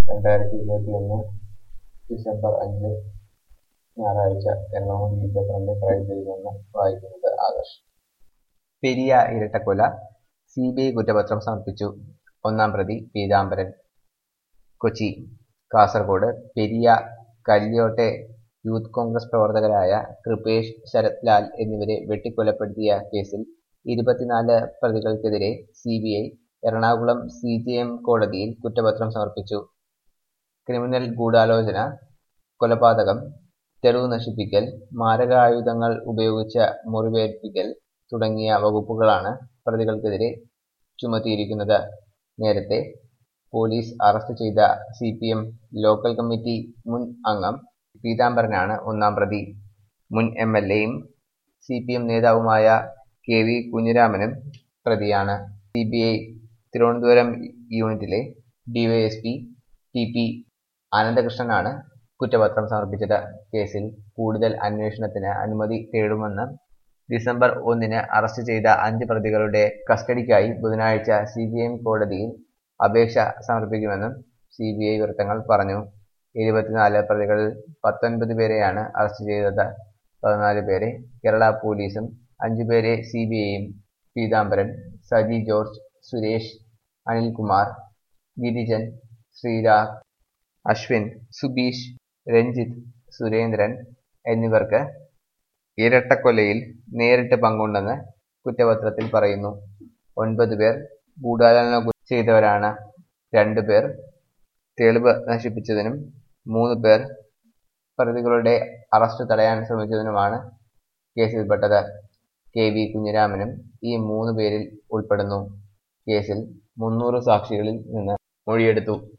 രണ്ടായിരത്തി ഇരുപത്തിയൊന്ന് ഡിസംബർ അഞ്ച് ഞായറാഴ്ച എറണാകുളം ഈ പേപ്പറിന്റെ ക്രൈം പേജിൽ നിന്ന് വായിക്കുന്നത് ആദർശ് പെരിയ ഇരട്ടക്കൊല സി ബി ഐ കുറ്റപത്രം സമർപ്പിച്ചു ഒന്നാം പ്രതി പീതാംബരൻ കൊച്ചി കാസർഗോഡ് പെരിയ കല്യോട്ടെ യൂത്ത് കോൺഗ്രസ് പ്രവർത്തകരായ കൃപേഷ് ശരത് ലാൽ എന്നിവരെ വെട്ടിക്കൊലപ്പെടുത്തിയ കേസിൽ ഇരുപത്തിനാല് പ്രതികൾക്കെതിരെ C B I Ernakulam C J M കോടതിയിൽ കുറ്റപത്രം സമർപ്പിച്ചു ക്രിമിനൽ ഗൂഢാലോചന കൊലപാതകം തെളിവ് നശിപ്പിക്കൽ മാരകായുധങ്ങൾ ഉപയോഗിച്ച മുറിവേൽപ്പിക്കൽ തുടങ്ങിയ വകുപ്പുകളാണ് പ്രതികൾക്കെതിരെ ചുമത്തിയിരിക്കുന്നത് നേരത്തെ പോലീസ് അറസ്റ്റ് ചെയ്ത C P M local committee മുൻ അംഗം പീതാംബരനാണ് ഒന്നാം പ്രതി മുൻ എം എൽ എയും സി പി എം നേതാവുമായ കെ വി കുഞ്ഞിരാമനും പ്രതിയാണ് സി ബി ഐ തിരുവനന്തപുരം യൂണിറ്റിലെ ഡിവൈഎസ്പി ടി പി അനന്തകൃഷ്ണനാണ് കുറ്റപത്രം സമർപ്പിച്ചത് കേസിൽ കൂടുതൽ അന്വേഷണത്തിന് അനുമതി തേടുമെന്ന് ഡിസംബർ ഒന്നിന് അറസ്റ്റ് ചെയ്ത അഞ്ച് പ്രതികളുടെ കസ്റ്റഡിക്കായി ബുധനാഴ്ച സി ബി ഐ കോടതിയിൽ അപേക്ഷ സമർപ്പിക്കുമെന്നും സി ബി ഐ വൃത്തങ്ങൾ പറഞ്ഞു ഇരുപത്തിനാല് പ്രതികളിൽ പത്തൊൻപത് പേരെയാണ് അറസ്റ്റ് ചെയ്തത് പതിനാല് പേരെ കേരള പോലീസും അഞ്ചുപേരെ സി ബി ഐയും പീതാംബരൻ സജി ജോർജ് സുരേഷ് അനിൽകുമാർ ഗിരിജൻ ശ്രീരാഗ് അശ്വിൻ സുബീഷ് രഞ്ജിത്ത് സുരേന്ദ്രൻ എന്നിവർക്ക് ഇരട്ടക്കൊലയിൽ നേരിട്ട് പങ്കുണ്ടെന്ന് കുറ്റപത്രത്തിൽ പറയുന്നു ഒൻപത് പേർ ഗൂഢാലോചന ചെയ്തവരാണ് രണ്ടു പേർ തെളിവ് നശിപ്പിച്ചതിനും മൂന്ന് പേർ പ്രതികളുടെ അറസ്റ്റ് തടയാൻ ശ്രമിച്ചതിനുമാണ് കേസിൽപ്പെട്ടത് കെ വി കുഞ്ഞിരാമനും ഈ മൂന്ന് പേരിൽ ഉൾപ്പെടുന്നു കേസിൽ മുന്നൂറ് സാക്ഷികളിൽ നിന്ന് മൊഴിയെടുത്തു